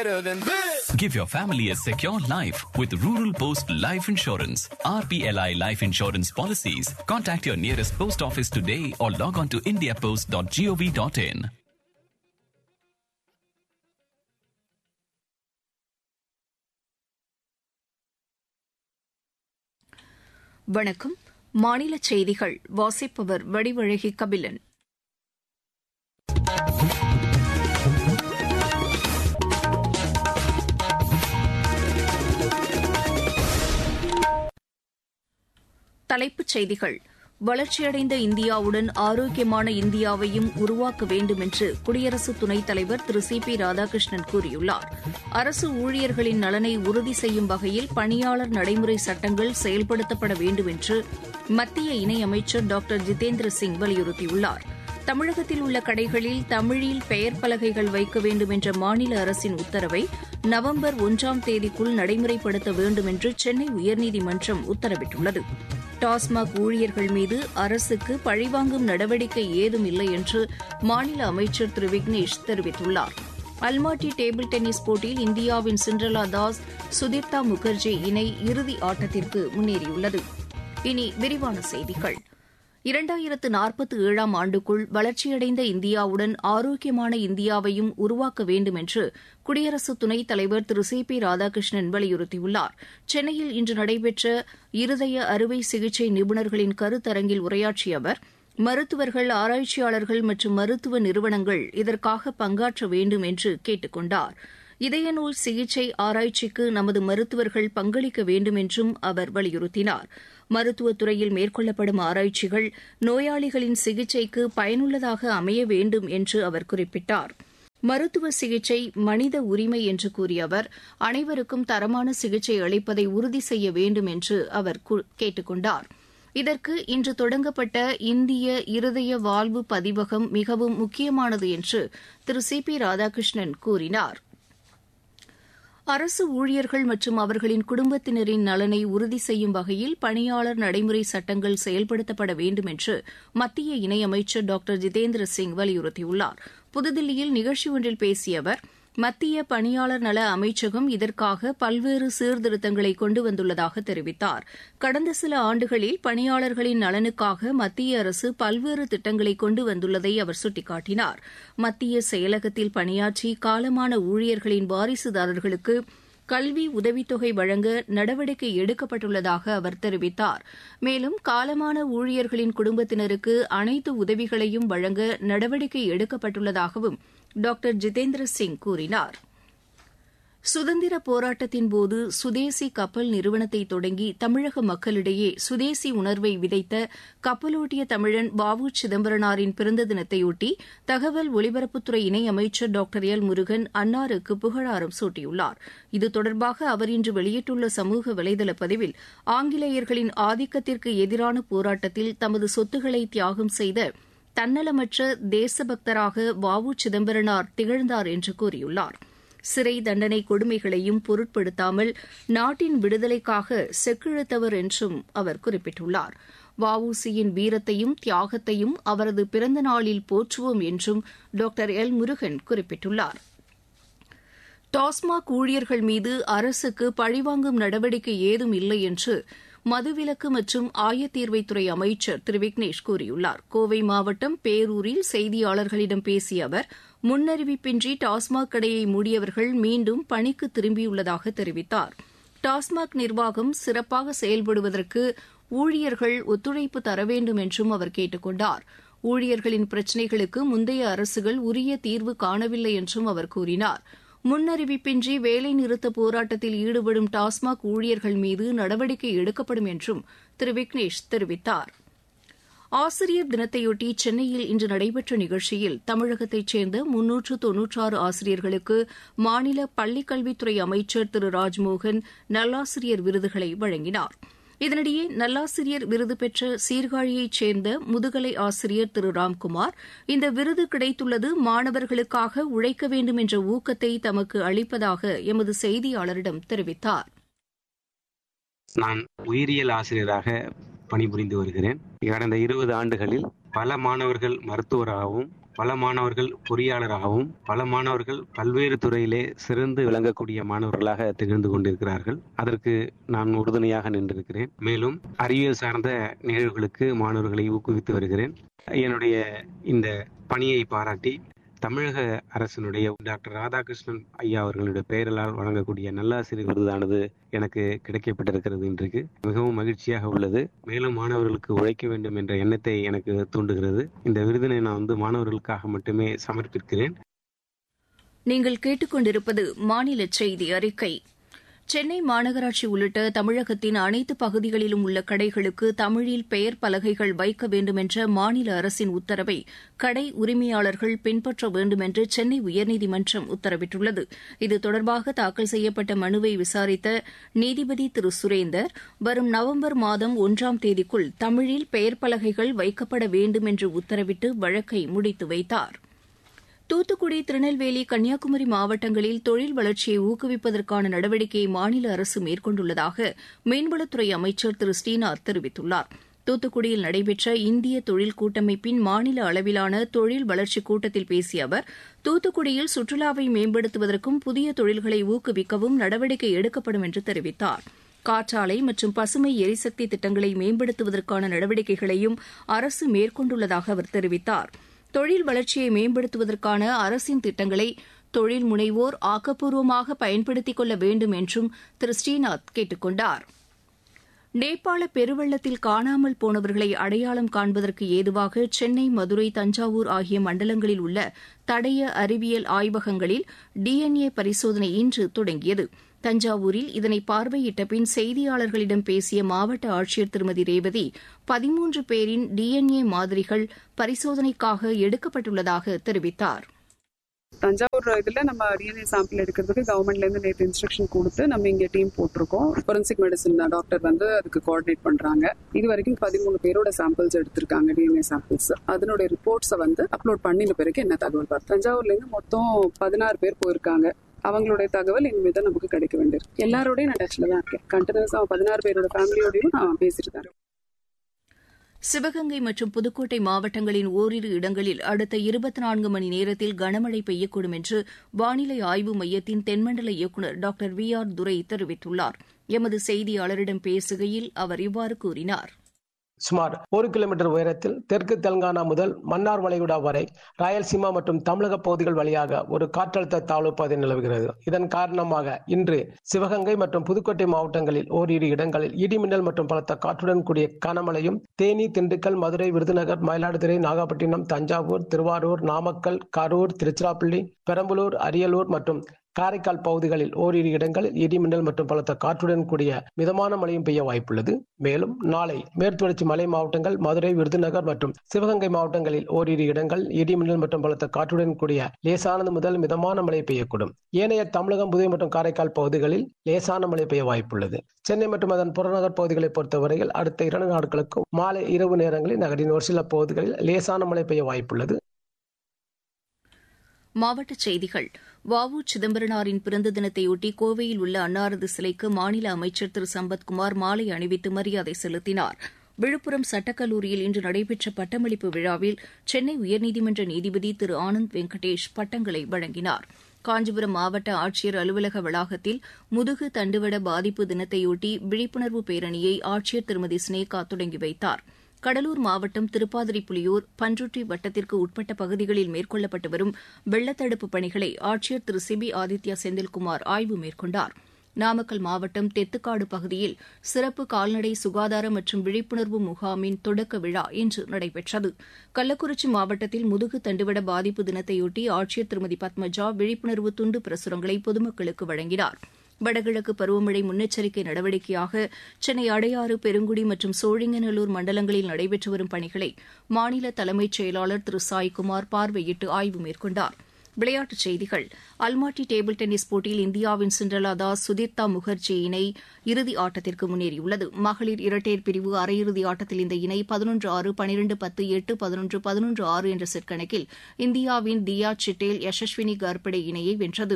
better than this. Give your family a secure life with Rural Post Life Insurance. RPLI Life Insurance policies. Contact your nearest post office today or log on to indiapost.gov.in. வணக்கம் மாநில செய்திகள் வாசிப்பவர் வடிவழகி கபிலன் தலைப்புச் செய்திகள் வளர்ச்சியடைந்த இந்தியாவுடன் ஆரோக்கியமான இந்தியாவையும் உருவாக்க வேண்டும் என்று குடியரசு துணைத் தலைவர் திரு சி பி ராதாகிருஷ்ணன் கூறியுள்ளார் அரசு ஊழியர்களின் நலனை உறுதி செய்யும் வகையில் பணியாளர் நடைமுறை சட்டங்கள் செயல்படுத்தப்பட வேண்டும் என்று மத்திய இணையமைச்சர் டாக்டர் ஜிதேந்திர சிங் வலியுறுத்தியுள்ளார் தமிழகத்தில் உள்ள கடைகளில் தமிழில் பெயர் பலகைகள் வைக்க வேண்டும் என்ற மாநில அரசின் உத்தரவை நவம்பர் ஒன்றாம் தேதிக்குள் நடைமுறைப்படுத்த வேண்டும் என்று சென்னை உயர்நீதிமன்றம் உத்தரவிட்டுள்ளது டாஸ்மாக் ஊழியர்கள் மீது அரசுக்கு பழிவாங்கும் நடவடிக்கை ஏதும் இல்லை என்று மாநில அமைச்சர் திரு விக்னேஷ் தெரிவித்துள்ளார் அல்மாட்டி டேபிள் டென்னிஸ் போட்டியில் இந்தியாவின் சிண்ட்ரலா தாஸ் சுதீப்தா முகர்ஜி இணை இறுதி ஆட்டத்திற்கு முன்னேறியுள்ளது இனி விரிவான செய்திகள் இரண்டாயிரத்து நாற்பத்தி ஏழாம் ஆண்டுக்குள் வளர்ச்சியடைந்த இந்தியாவுடன் ஆரோக்கியமான இந்தியாவையும் உருவாக்க வேண்டும் என்று குடியரசு துணைத் தலைவர் திரு சி பி ராதாகிருஷ்ணன் வலியுறுத்தியுள்ளார் சென்னையில் இன்று நடைபெற்ற இருதய அறுவை சிகிச்சை நிபுணர்களின் கருத்தரங்கில் உரையாற்றிய அவர் மருத்துவர்கள் ஆராய்ச்சியாளர்கள் மற்றும் மருத்துவ நிறுவனங்கள் இதற்காக பங்காற்ற வேண்டும் என்று கேட்டுக் கொண்டார் இதய நோய் சிகிச்சை ஆராய்ச்சிக்கு நமது மருத்துவர்கள் பங்களிக்க வேண்டும் என்றும் அவர் வலியுறுத்தினார் மருத்துவத் துறையில் மேற்கொள்ளப்படும் ஆராய்ச்சிகள் நோயாளிகளின் சிகிச்சைக்கு பயனுள்ளதாக அமைய வேண்டும் என்று அவர் குறிப்பிட்டார் மருத்துவ சிகிச்சை மனித உரிமை என்று கூறிய அவர் அனைவருக்கும் தரமான சிகிச்சை அளிப்பதை உறுதி செய்ய வேண்டும் என்று அவர் கேட்டுக் கொண்டார் இதற்கு இன்று தொடங்கப்பட்ட இந்திய இருதய வாழ்வு பதிவகம் மிகவும் முக்கியமானது என்று திரு சி பி ராதாகிருஷ்ணன் கூறினார் அரசு ஊழியர்கள் மற்றும் அவர்களின் குடும்பத்தினரின் நலனை உறுதி செய்யும் வகையில் பணியாளர் நடைமுறை சட்டங்கள் செயல்படுத்தப்பட வேண்டும் என்று மத்திய இணையமைச்சர் டாக்டர் ஜிதேந்திர சிங் வலியுறுத்தியுள்ளார் புதுதில்லியில் நிகழ்ச்சி ஒன்றில் பேசிய அவர் மத்திய பணியாளர் நல அமைச்சகம் இதற்காக பல்வேறு சீர்திருத்தங்களை கொண்டு வந்துள்ளதாக தெரிவித்தார் கடந்த சில ஆண்டுகளில் பணியாளர்களின் நலனுக்காக மத்திய அரசு பல்வேறு திட்டங்களை கொண்டு வந்துள்ளதை அவர் சுட்டிக்காட்டினார் மத்திய செயலகத்தில் பணியாற்றி காலமான ஊழியர்களின் வாரிசுதாரர்களுக்கு கல்வி உதவித்தொகை வழங்க நடவடிக்கை எடுக்கப்பட்டுள்ளதாக அவர் தெரிவித்தார் மேலும் காலமான ஊழியர்களின் குடும்பத்தினருக்கு அனைத்து உதவிகளையும் வழங்க நடவடிக்கை எடுக்கப்பட்டுள்ளதாகவும் டாக்டர் ஜிதேந்திர சிங் கூறினார் சுதந்திர போராட்டத்தின்போது சுதேசி கப்பல் நிறுவனத்தை தொடங்கி தமிழக மக்களிடையே சுதேசி உணர்வை விதைத்த கப்பலோட்டிய தமிழன் வ உ சிதம்பரனாரின் பிறந்த தினத்தையொட்டி தகவல் ஒலிபரப்புத்துறை இணையமைச்சர் டாக்டர் எல் முருகன் அன்னாருக்கு புகழாரம் சூட்டியுள்ளார் இது தொடர்பாக அவர் இன்று வெளியிட்டுள்ள சமூக வலைதள பதிவில் ஆங்கிலேயர்களின் ஆதிக்கத்திற்கு எதிரான போராட்டத்தில் தமது சொத்துக்களை தியாகம் செய்த தன்னலமற்ற தேசபக்தராக வ உ சிதம்பரனார் திகழ்ந்தார் என்று கூறியுள்ளார் சிறை தண்டனை கொடுமைகளையும் பொருட்படுத்தாமல் நாட்டின் விடுதலைக்காக செக்கிழுத்தவர் என்றும் அவர் குறிப்பிட்டுள்ளார் வஉசியின் வீரத்தையும் தியாகத்தையும் அவரது பிறந்த நாளில் போற்றுவோம் என்றும் டாக்டர் எல் முருகன் குறிப்பிட்டுள்ளார் டாஸ்மாக் ஊழியர்கள் மீது அரசுக்கு பழிவாங்கும் நடவடிக்கை ஏதும் இல்லை என்று மதுவிலக்கு மற்றும் ஆயத்தீர்வைத்துறை அமைச்சர் திரு விக்னேஷ் கூறியுள்ளார் கோவை மாவட்டம் பேரூரில் செய்தியாளர்களிடம் பேசிய அவர் முன்னறிவிப்பின்றி டாஸ்மாக் கடையை மூடியவர்கள் மீண்டும் பணிக்கு திரும்பியுள்ளதாக தெரிவித்தார் டாஸ்மாக் நிர்வாகம் சிறப்பாக செயல்படுவதற்கு ஊழியர்கள் ஒத்துழைப்பு தர வேண்டும் என்றும் அவர் கேட்டுக் கொண்டார் ஊழியர்களின் பிரச்சினைகளுக்கு முந்தைய அரசுகள் உரிய தீர்வு காணவில்லை என்றும் அவர் கூறினார் முன்னறிவிப்பின்றி வேலை நிறுத்த போராட்டத்தில் ஈடுபடும் டாஸ்மாக் ஊழியர்கள் மீது நடவடிக்கை எடுக்கப்படும் என்றும் திரு விக்னேஷ் தெரிவித்தார் ஆசிரியர் தினத்தையொட்டி சென்னையில் இன்று நடைபெற்ற நிகழ்ச்சியில் தமிழகத்தைச் சேர்ந்த முன்னூற்று தொன்னூற்றாறு ஆசிரியர்களுக்கு மாநில பள்ளிக்கல்வித்துறை அமைச்சர் திரு ராஜ்மோகன் நல்லாசிரியர் விருதுகளை வழங்கினார் இதனிடையே நல்லாசிரியர் விருது பெற்ற சீர்காழியைச் சேர்ந்த முதுகலை ஆசிரியர் திரு ராம்குமார் இந்த விருது கிடைத்துள்ளது மாணவர்களுக்காக உழைக்க வேண்டும் என்ற ஊக்கத்தை தமக்கு அளிப்பதாக எமது செய்தியாளரிடம் தெரிவித்தார் நான் உயிரியல் ஆசிரியராக பணிபுரிந்து வருகிறேன் கடந்த இருபது ஆண்டுகளில் பல மாணவர்கள் மருத்துவராகவும் பல மாணவர்கள் பொறியாளராகவும் பல மாணவர்கள் பல்வேறு துறையிலே சிறந்து விளங்கக்கூடிய மாணவர்களாக திகழ்ந்து கொண்டிருக்கிறார்கள் அதற்கு நான் உறுதுணையாக நின்றிருக்கிறேன் மேலும் அறிவியல் சார்ந்த நிகழ்வுகளுக்கு மாணவர்களை ஊக்குவித்து வருகிறேன் என்னுடைய இந்த பணியை பாராட்டி தமிழக அரசினுடைய டாக்டர் ராதாகிருஷ்ணன் ஐயா அவர்களுடைய பெயர்களால் வழங்கக்கூடிய நல்லாசிரியர் விருதானது எனக்கு கிடைக்கப்பட்டிருக்கிறது இன்றைக்கு மிகவும் மகிழ்ச்சியாக உள்ளது மேலும் மாணவர்களுக்கு உழைக்க வேண்டும் என்ற எண்ணத்தை எனக்கு தூண்டுகிறது இந்த விருதினை நான் வந்து மாணவர்களுக்காக மட்டுமே சமர்ப்பிக்கிறேன் நீங்கள் கேட்டுக்கொண்டிருப்பது மாநில செய்தி அறிக்கை சென்னை மாநகராட்சி உள்ளிட்ட தமிழகத்தின் அனைத்து பகுதிகளிலும் உள்ள கடைகளுக்கு தமிழில் பெயர் பலகைகள் வைக்க வேண்டுமென்ற மாநில அரசின் உத்தரவை கடை உரிமையாளர்கள் பின்பற்ற வேண்டுமென்று சென்னை உயர்நீதிமன்றம் உத்தரவிட்டுள்ளது இது தொடர்பாக தாக்கல் செய்யப்பட்ட மனுவை விசாரித்த நீதிபதி திரு சுரேந்தர் வரும் நவம்பர் மாதம் ஒன்றாம் தேதிக்குள் தமிழில் பெயர் பலகைகள் வைக்கப்பட வேண்டும் என்று உத்தரவிட்டு வழக்கை முடித்து வைத்தாா் தூத்துக்குடி திருநெல்வேலி கன்னியாகுமரி மாவட்டங்களில் தொழில் வளர்ச்சியை ஊக்குவிப்பதற்கான நடவடிக்கையை மாநில அரசு மேற்கொண்டுள்ளதாக மீன்வளத்துறை அமைச்சர் திரு ஸ்ரீநாத் தெரிவித்துள்ளார் தூத்துக்குடியில் நடைபெற்ற இந்திய தொழில் கூட்டமைப்பின் மாநில அளவிலான தொழில் வளர்ச்சிக் கூட்டத்தில் பேசிய அவர் தூத்துக்குடியில் சுற்றுலாவை மேம்படுத்துவதற்கும் புதிய தொழில்களை ஊக்குவிக்கவும் நடவடிக்கை எடுக்கப்படும் என்று தெரிவித்தார் காற்றாலை மற்றும் பசுமை எரிசக்தி திட்டங்களை மேம்படுத்துவதற்கான நடவடிக்கைகளையும் அரசு மேற்கொண்டுள்ளதாக அவர் தெரிவித்தாா் தொழில் வளர்ச்சியை மேம்படுத்துவதற்கான அரசின் திட்டங்களை தொழில் முனைவோர் ஆக்கப்பூர்வமாக பயன்படுத்திக் கொள்ள வேண்டும் என்றும் திரு ஸ்ரீநாத் கேட்டுக் கொண்டார் நேபாள பெருவெள்ளத்தில் காணாமல் போனவர்களை அடையாளம் காண்பதற்கு ஏதுவாக சென்னை மதுரை தஞ்சாவூர் ஆகிய மண்டலங்களில் உள்ள தடய அறிவியல் ஆய்வகங்களில் டிஎன்ஏ பரிசோதனை இன்று தொடங்கியது தஞ்சாவூரில் இதனை பார்வையிட்ட பின் செய்தியாளர்களிடம் பேசிய மாவட்ட ஆட்சியர் திருமதி ரேவதி பதிமூன்று பேரின் டிஎன்ஏ மாதிரிகள் பரிசோதனைக்காக எடுக்கப்பட்டுள்ளதாக தெரிவித்தார் தஞ்சாவூர் இதுல நம்ம டிஎன்ஏ சாம்பிள் எடுக்கிறதுக்கு கவர்மெண்ட்ல இருந்து நேற்று இன்ஸ்ட்ரக்ஷன் கொடுத்து நம்ம இங்க டீம் போட்டிருக்கோம் ஃபொரன்சிக் மெடிசன் டாக்டர் வந்து அதுக்கு கோஆர்டினேட் பண்றாங்க இது வரைக்கும் பதிமூணு பேரோட சாம்பிள்ஸ் எடுத்திருக்காங்க டிஎன்ஏ சாம்பிள்ஸ் அதனுடைய ரிப்போர்ட்ஸை வந்து அப்லோட் பண்ணின பிறகு என்ன தகவல் வரும் தஞ்சாவூர்ல இருந்து மொத்தம் பதினாறு பேர் போயிருக்காங்க அவங்களுடைய தகவல் இனிமே தான் நமக்கு கிடைக்க வேண்டியிருக்கு எல்லாரோடய நான் டச்ல தான் இருக்கேன் கண்டினியூஸா பதினாறு பேரோட ஃபேமிலியோடயும் நான் பேசிட்டு தான் சிவகங்கை மற்றும் புதுக்கோட்டை மாவட்டங்களின் ஓரிரு இடங்களில் அடுத்த இருபத்தி நான்கு மணி நேரத்தில் கனமழை பெய்யக்கூடும் என்று வானிலை ஆய்வு மையத்தின் தென்மண்டல இயக்குநர் டாக்டர் வி ஆர் துரை தெரிவித்துள்ளார் எமது செய்தியாளரிடம் பேசுகையில் அவர் இவ்வாறு கூறினார் சுமார் ஒரு கிலோமீட்டர் உயரத்தில் தெற்கு தெலுங்கானா முதல் மன்னார் வளைகுடா வரை ராயல்சீமா மற்றும் தமிழக பகுதிகள் வழியாக ஒரு காற்றழுத்த தாழ்வு பாதை நிலவுகிறது இதன் காரணமாக இன்று சிவகங்கை மற்றும் புதுக்கோட்டை மாவட்டங்களில் ஓரிரு இடங்களில் இடிமின்னல் மற்றும் பலத்த காற்றுடன் கூடிய கனமழையும் தேனி திண்டுக்கல் மதுரை விருதுநகர் மயிலாடுதுறை நாகப்பட்டினம் தஞ்சாவூர் திருவாரூர் நாமக்கல் கரூர் திருச்சிராப்பள்ளி பெரம்பலூர் அரியலூர் மற்றும் காரைக்கால் பகுதிகளில் ஓரிரு இடங்களில் இடிமின்னல் மற்றும் பலத்த காற்றுடன் கூடிய மிதமான மழையும் பெய்ய வாய்ப்புள்ளது மேலும் நாளை மேற்குவளர்ச்சி மலை மாவட்டங்கள் மதுரை விருதுநகர் மற்றும் சிவகங்கை மாவட்டங்களில் ஓரிரு இடங்கள் இடிமின்னல் மற்றும் பலத்த காற்றுடன் கூடிய லேசானது முதல் மிதமான மழை பெய்யக்கூடும் ஏனைய தமிழகம் புதுவை மற்றும் காரைக்கால் பகுதிகளில் லேசான மழை பெய்ய வாய்ப்புள்ளது சென்னை மற்றும் அதன் புறநகர் பகுதிகளை பொறுத்தவரையில் அடுத்த இரண்டு நாட்களுக்கு மாலை இரவு நேரங்களில் நகரின் ஒரு சில பகுதிகளில் லேசான மழை பெய்ய வாய்ப்புள்ளது மாவட்டச் செய்திகள் வ உ சிதம்பரனாரின் பிறந்த தினத்தையொட்டி கோவையில் உள்ள அன்னாரது சிலைக்கு மாநில அமைச்சர் திரு சம்பத்குமார் மாலை அணிவித்து மரியாதை செலுத்தினார் விழுப்புரம் சட்டக்கல்லூரியில் இன்று நடைபெற்ற பட்டமளிப்பு விழாவில் சென்னை உயர்நீதிமன்ற நீதிபதி திரு ஆனந்த் வெங்கடேஷ் பட்டங்களை வழங்கினார் காஞ்சிபுரம் மாவட்ட ஆட்சியர் அலுவலக வளாகத்தில் முதுகு தண்டுவட பாதிப்பு தினத்தையொட்டி விழிப்புணர்வு பேரணியை ஆட்சியர் திருமதி ஸ்னேகா தொடங்கி வைத்தாா் கடலூர் மாவட்டம் திருப்பாதிரிப்புலியூர் பன்ருட்டி வட்டத்திற்கு உட்பட்ட பகுதிகளில் மேற்கொள்ளப்பட்டு வரும் வெள்ளத்தடுப்பு பணிகளை ஆட்சியர் திரு சிபி ஆதித்யா செந்தில்குமார் ஆய்வு மேற்கொண்டார் நாமக்கல் மாவட்டம் தெத்துக்காடு பகுதியில் சிறப்பு கால்நடை சுகாதார மற்றும் விழிப்புணர்வு முகாமின் தொடக்க விழா இன்று நடைபெற்றது கள்ளக்குறிச்சி மாவட்டத்தில் முதுகு தண்டுவட பாதிப்பு தினத்தையொட்டி ஆட்சியர் திருமதி பத்மஜா விழிப்புணர்வு துண்டு பிரசுரங்களை பொதுமக்களுக்கு வழங்கினாா் வடகிழக்கு பருவமழை முன்னெச்சரிக்கை நடவடிக்கையாக சென்னை அடையாறு பெருங்குடி மற்றும் சோழிங்கநல்லூர் மண்டலங்களில் நடைபெற்று வரும் பணிகளை மாநில தலைமைச் செயலாளர் திரு சாய்குமார் பார்வையிட்டு ஆய்வு மேற்கொண்டார் விளையாட்டுச் செய்திகள் அல்மாட்டி டேபிள் டென்னிஸ் போட்டியில் இந்தியாவின் சிண்ட்ரலா தாஸ் சுதீர்த்தா முகர்ஜி இணை இறுதி ஆட்டத்திற்கு முன்னேறியுள்ளது மகளிர் இரட்டையர் பிரிவு அரையிறுதி ஆட்டத்தில் இந்த இணை பதினொன்று ஆறு பனிரெண்டு பத்து எட்டு பதினொன்று பதினொன்று ஆறு என்ற செட் கணக்கில் இந்தியாவின் தியா சிட்டேல் யசஸ்வினி கார்படே இணையை வென்றது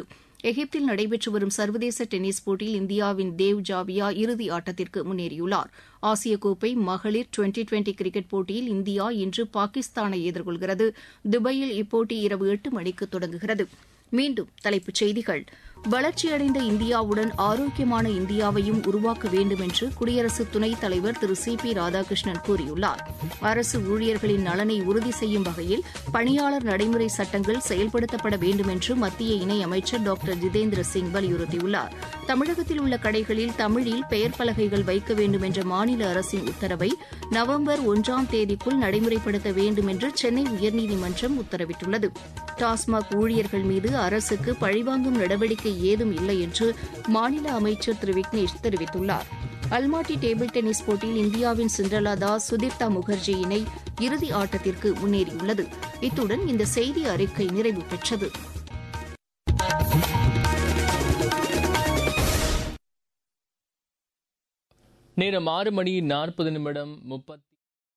எகிப்தில் நடைபெற்று வரும் சர்வதேச டென்னிஸ் போட்டியில் இந்தியாவின் தேவ் ஜாவியா இறுதி ஆட்டத்திற்கு முன்னேறியுள்ளார் ஆசிய கோப்பை மகளிர் டுவெண்டி டுவெண்டி கிரிக்கெட் போட்டியில் இந்தியா இன்று பாகிஸ்தானை எதிர்கொள்கிறது துபாயில் இப்போட்டி இரவு எட்டு மணிக்கு தொடங்குகிறது மீண்டும் தலைப்புச் செய்திகள் வளர்ச்சியடைந்த இந்தியாவுடன் ஆரோக்கியமான இந்தியாவையும் உருவாக்க வேண்டும் என்று குடியரசு துணைத் தலைவர் திரு சி பி ராதாகிருஷ்ணன் கூறியுள்ளார் அரசு ஊழியர்களின் நலனை உறுதி செய்யும் வகையில் பணியாளர் நடைமுறை சட்டங்கள் செயல்படுத்தப்பட வேண்டும் என்று மத்திய இணையமைச்சர் டாக்டர் ஜிதேந்திர சிங் வலியுறுத்தியுள்ளார் தமிழகத்தில் உள்ள கடைகளில் தமிழில் பெயர் பலகைகள் வைக்க வேண்டும் என்ற மாநில அரசின் உத்தரவை நவம்பர் ஒன்றாம் தேதிக்குள் நடைமுறைப்படுத்த வேண்டும் என்று சென்னை உயர்நீதிமன்றம் உத்தரவிட்டுள்ளது டாஸ்மாக் ஊழியர்கள் மீது அரசுக்கு பழிவாங்கும் நடவடிக்கை ஏதும் இல்லை என்று மாநில அமைச்சர் திரு விக்னேஷ் தெரிவித்துள்ளார் அல்மாட்டி டேபிள் டென்னிஸ் போட்டியில் இந்தியாவின் சிண்ட்ரலா தாஸ் சுதீர்த்தா முகர்ஜி இணை இறுதி ஆட்டத்திற்கு முன்னேறியுள்ளது இத்துடன் இந்த செய்தி அறிக்கை நிறைவு பெற்றது நேரம் ஆறு மணி நாற்பது நிமிடம் முப்பத்தி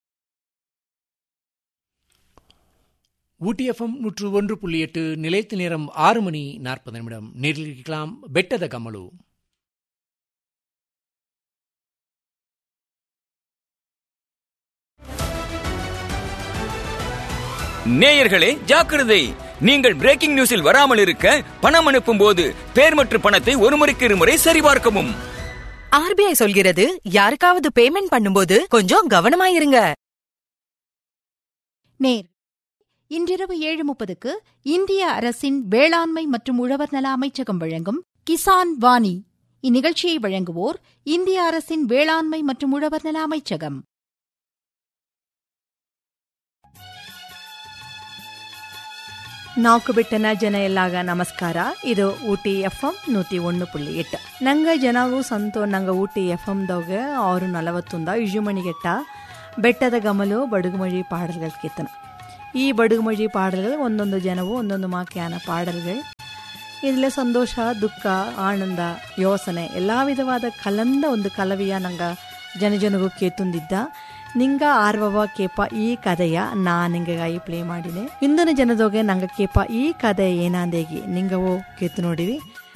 ஊட்டி எஃப்எம் நூற்று ஒன்று புள்ளி எட்டு நிலைத்த நேரம் ஆறு மணி நாற்பது நிமிடம் நேரில் இருக்கலாம் பெட்டத கமலு நேயர்களே ஜாக்கிரதை நீங்கள் பிரேக்கிங் நியூஸில் வராமல் இருக்க பணம் அனுப்பும் போது பேர் மற்றும் பணத்தை ஒரு முறைக்கு இருமுறை சரிபார்க்கவும் ஆர்பிஐ சொல்கிறது யாருக்காவது பேமெண்ட் பண்ணும்போது கொஞ்சம் கவனமாயிருங்க நேர் இன்றிரவு ஏழு முப்பதுக்கு இந்திய அரசின் வேளாண்மை மற்றும் உழவர் நல அமைச்சகம் வழங்கும் கிசான் வாணி இந்நிகழ்ச்சியை வழங்குவோர் இந்திய அரசின் வேளாண்மை மற்றும் உழவர் நல அமைச்சகம் ನಾಲ್ಕು ಬಿಟ್ಟನ ಜನ ಎಲ್ಲಾಗ ನಮಸ್ಕಾರ ಇದು ಊಟಿ ಎಫ್ ಎಂ ನೂತಿ ಒಂದು ಪುಳ್ಳಿ ಎಟ್ಟ ನಂಗೆ ಜನಗೂ ಸಂತೋ ನಂಗೆ ಊಟಿ ಎಫ್ ಎಮ್ದಾಗ ಆರು ನಲವತ್ತೊಂದ ಇಜುಮಣಿಗೆಟ್ಟ ಬೆಟ್ಟದ ಗಮಲು ಬಡುಗುಮಳಿ ಪಾಡಲ್ಗಳು ಕೀರ್ತನ ಈ ಬಡುಗುಮಳಿ ಪಾಡಲ್ಗಳು ಒಂದೊಂದು ಜನವು ಒಂದೊಂದು ಮಾಕ್ಯಾನ ಪಾಡಲ್ಗಳು ಇದರಲ್ಲಿ ಸಂತೋಷ ದುಃಖ ಆನಂದ ಯೋಸನೆ ಎಲ್ಲ ವಿಧವಾದ ಕಲಂದ ಒಂದು ಕಲವಿಯ ನಂಗೆ ಜನಜನಗೂ ಕೇತುಂದಿದ್ದ ನಿಂಗ ಆರ್ವವ ಕೇಪ ಈ ಕಥೆಯ ನಾ ನಿಂಗಾಗಿ ಪ್ಲೇ ಮಾಡಿದೆ ಇಂದಿನ ಜನದೋಗೆ ನಂಗೆ ಕೇಪ ಈ ಕಥೆ ಏನಾಂದೇಗಿ ನಿಂಗವೋ ಕೇತು ನೋಡಿವಿ